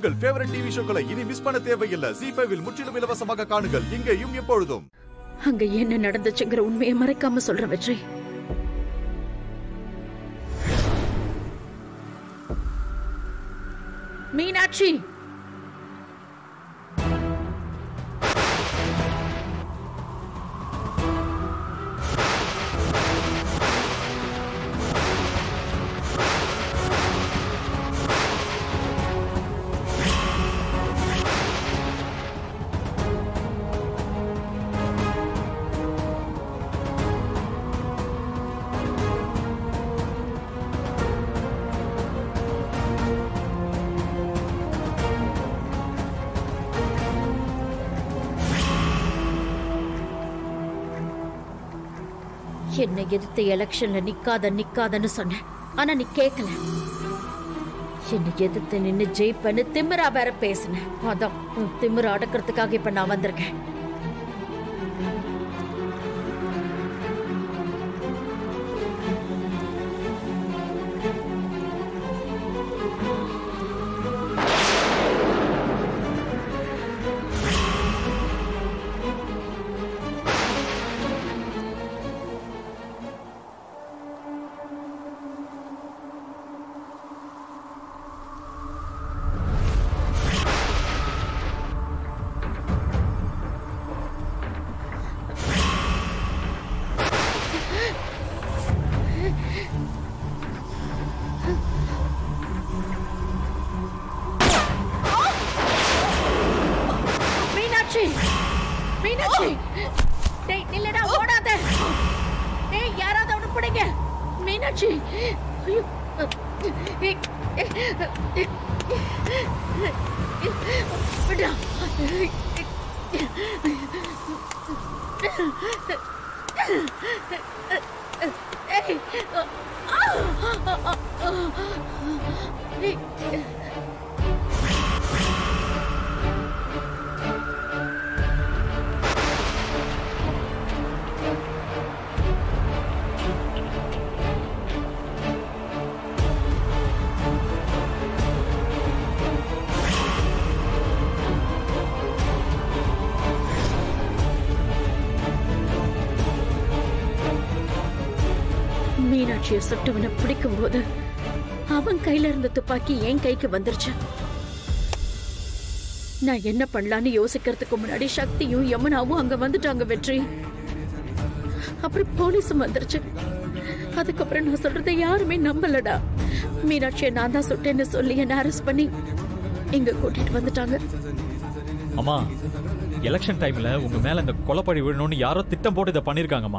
உங்கள் favourite TV ஷோக்களை இனி miss பண்ண தேவையில்லை ஜி ஃபைவில் முற்றிலும் இலவசமாக காணுங்கள் இங்கேயும் எப்பொழுதும் அங்க என்ன நடந்துச்சுங்கிற உண்மையை மறைக்காம சொல்றேன் வெற்றி மீனாட்சி என்னை எதிர்த்து எலெக்ஷன்ல நிக்காத நிக்காதன்னு சொன்னேன் ஆனா நீ கேட்கல என்னை எதிர்த்து நின்னு ஜெயிப்பேன்னு திமிரா வேற பேசினேன் அதான் உன் திமிர அடக்கிறதுக்காக இப்ப நான் வந்திருக்கேன் மீனாட்சி மீனாட்சி டேய் நில்லடா ஓடாத டேய் யாராவது அவனை பிடிங்க மீனாட்சி ஐயோ. ஏய், ஏய், விட்றா. ஏய், ஏய், மீனாட்சியை சுட்டவனை பிடிக்கும் போது அவன் கையில இருந்த துப்பாக்கி என் கைக்கு வந்துருச்சு நான் என்ன பண்ணலான்னு யோசிக்கிறதுக்கு முன்னாடி சக்தியும் யமுனாவும் அங்க வந்துட்டாங்க வெற்றி அப்புறம் போலீஸும் வந்துருச்சு அதுக்கப்புறம் நான் சொல்றதை யாருமே நம்பலடா மீனாட்சியை நான் தான் சுட்டேன்னு சொல்லி என்ன அரெஸ்ட் பண்ணி இங்க கூட்டிட்டு வந்துட்டாங்க அம்மா எலெக்ஷன் டைம்ல உங்க மேல இந்த கொலைப்பழி விழணும்னு யாரோ திட்டம் போட்டு இதை பண்ணிருக்காங்கம்மா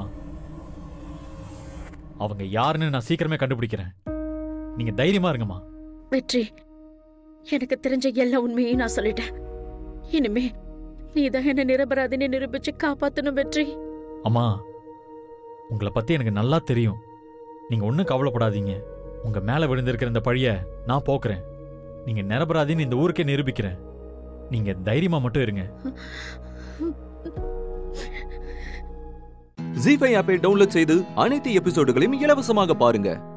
அவங்க யாருன்னு நான் சீக்கிரமே கண்டுபிடிக்கிறேன் நீங்க தைரியமா இருங்கம்மா வெற்றி எனக்கு தெரிஞ்ச எல்லா உண்மையையும் நான் சொல்லிட்டேன் இனிமே நீதான் என்ன நிரபராதின்னு நிரூபிச்சு காப்பாத்தணும் வெற்றி அம்மா உங்களை பத்தி எனக்கு நல்லா தெரியும் நீங்க ஒன்றும் கவலைப்படாதீங்க உங்க மேல விழுந்திருக்கிற இந்த பழிய நான் போக்குறேன் நீங்க நிரபராதின்னு இந்த ஊருக்கே நிரூபிக்கிறேன் நீங்க தைரியமா மட்டும் இருங்க ஜி ஃபைவ் ஆப்பை டவுன்லோட் செய்து அனைத்து எபிசோடுகளையும் இலவசமாக பாருங்க